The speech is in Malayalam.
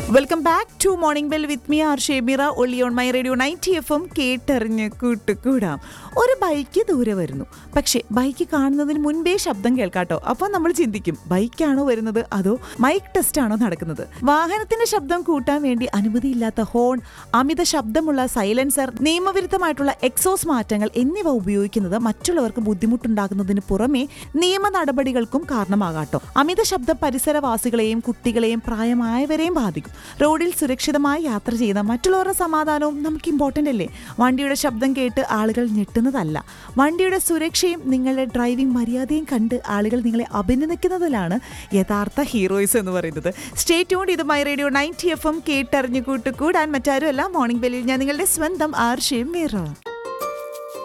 welcome back to morning bell with me R Shemira ഒള്ളി on my radio ninety F M കേട്ടറിഞ്ഞ് കൂട്ടുകൂടാം ഒരു ബൈക്ക് ദൂരെ വരുന്നു പക്ഷേ ബൈക്ക് കാണുന്നതിന് മുൻപേ ശബ്ദം കേൾക്കാട്ടോ അപ്പോൾ നമ്മൾ ചിന്തിക്കും ബൈക്കാണോ വരുന്നത് അതോ മൈക്ക് ടെസ്റ്റ് ആണോ നടക്കുന്നത് വാഹനത്തിന്റെ ശബ്ദം കൂട്ടാൻ വേണ്ടി അനുമതിയില്ലാത്ത ഹോൺ അമിത ശബ്ദമുള്ള സൈലൻസർ നിയമവിരുദ്ധമായിട്ടുള്ള എക്സോസ് മാറ്റങ്ങൾ എന്നിവ ഉപയോഗിക്കുന്നത് മറ്റുള്ളവർക്ക് ബുദ്ധിമുട്ടുണ്ടാകുന്നതിന് പുറമെ നിയമ നടപടികൾക്കും കാരണമാകാട്ടോ അമിത ശബ്ദം പരിസരവാസികളെയും കുട്ടികളെയും പ്രായമായവരെയും ബാധിക്കും റോഡിൽ സുരക്ഷിതമായി യാത്ര ചെയ്യുന്ന മറ്റുള്ളവരുടെ സമാധാനവും നമുക്ക് ഇമ്പോർട്ടൻ്റ് അല്ലേ വണ്ടിയുടെ ശബ്ദം കേട്ട് ആളുകൾ ഞെട്ടുന്നതല്ല വണ്ടിയുടെ സുരക്ഷയും നിങ്ങളുടെ ഡ്രൈവിംഗ് മര്യാദയും കണ്ട് ആളുകൾ നിങ്ങളെ അഭിനന്ദിക്കുന്നതിലാണ് യഥാർത്ഥ ഹീറോയിസ് എന്ന് പറയുന്നത് സ്റ്റേ ട്യൂൺ ഇത് my radio ninety F M കേട്ടറിഞ്ഞു കൂട്ടുകൂടാൻ മറ്റാരുമല്ല മോർണിംഗ് ബെല്ലിൽ ഞാൻ നിങ്ങളുടെ സ്വന്തം ആർഷയും മീറ